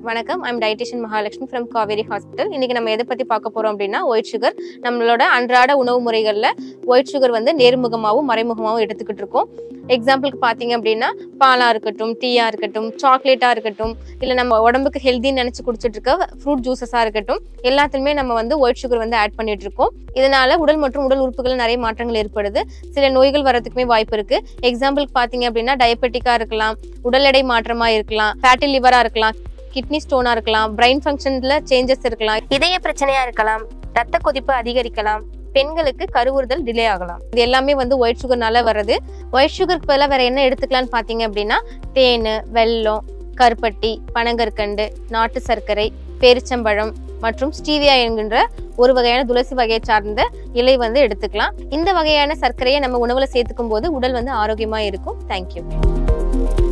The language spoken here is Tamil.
வணக்கம் I'm dietitian Mahalakshmi from Kaveri hospital இன்னைக்கு நம்ம எதை பத்தி பார்க்க போறோம் அப்படின்னா ஒயிட் சுகர் நம்மளோட அன்றாட உணவு முறைகள்ல ஒயிட் சுகர் வந்து நேர்முகமாகவும் மறைமுகமாகவும் எடுத்துக்கிட்டு இருக்கோம் எக்ஸாம்பிளுக்கு பார்த்தீங்க அப்படின்னா பாலா இருக்கட்டும் டீயா இருக்கட்டும் சாக்லேட்டா இருக்கட்டும் இல்லை நம்ம உடம்புக்கு ஹெல்தின்னு நினைச்சு குடிச்சிட்டு இருக்க ஃப்ரூட் ஜூஸஸா இருக்கட்டும் எல்லாத்துலயுமே நம்ம வந்து ஒயிட் சுகர் வந்து ஆட் பண்ணிட்டு இருக்கோம் இதனால உடல் மற்றும் உடல் உறுப்புகள் நிறைய மாற்றங்கள் ஏற்படுது சில நோய்கள் வரதுக்குமே வாய்ப்பு இருக்கு எக்ஸாம்பிளுக்கு பார்த்தீங்க அப்படின்னா டயபெட்டிக்கா இருக்கலாம் உடல் எடை மாற்றமா இருக்கலாம் ஃபேட்டி லிவரா இருக்கலாம் கிட்னி ஸ்டோனா இருக்கலாம் பிரெயின் ஃபங்க்ஷன்ல சேஞ்சஸ் இருக்கலாம் இதய பிரச்சனையா இருக்கலாம் ரத்த கொதிப்பு அதிகரிக்கலாம் பெண்களுக்கு கருவுறுதல் டிலே ஆகலாம் இது எல்லாமே வந்து ஒயிட் சுகர்னால வர்றது ஒயிட் சுகருக்கு பதிலாக வேற என்ன எடுத்துக்கலாம்னு பார்த்தீங்க அப்படின்னா தேன் வெல்லம் கருப்பட்டி பனங்கற்கண்டு நாட்டு சர்க்கரை பேரிச்சம்பழம் மற்றும் ஸ்டீவியா என்கின்ற ஒரு வகையான துளசி வகையை சார்ந்த இலை வந்து எடுத்துக்கலாம் இந்த வகையான சர்க்கரையை நம்ம உணவுல சேர்த்துக்கும் போது உடல் வந்து ஆரோக்கியமா இருக்கும் தேங்க்யூ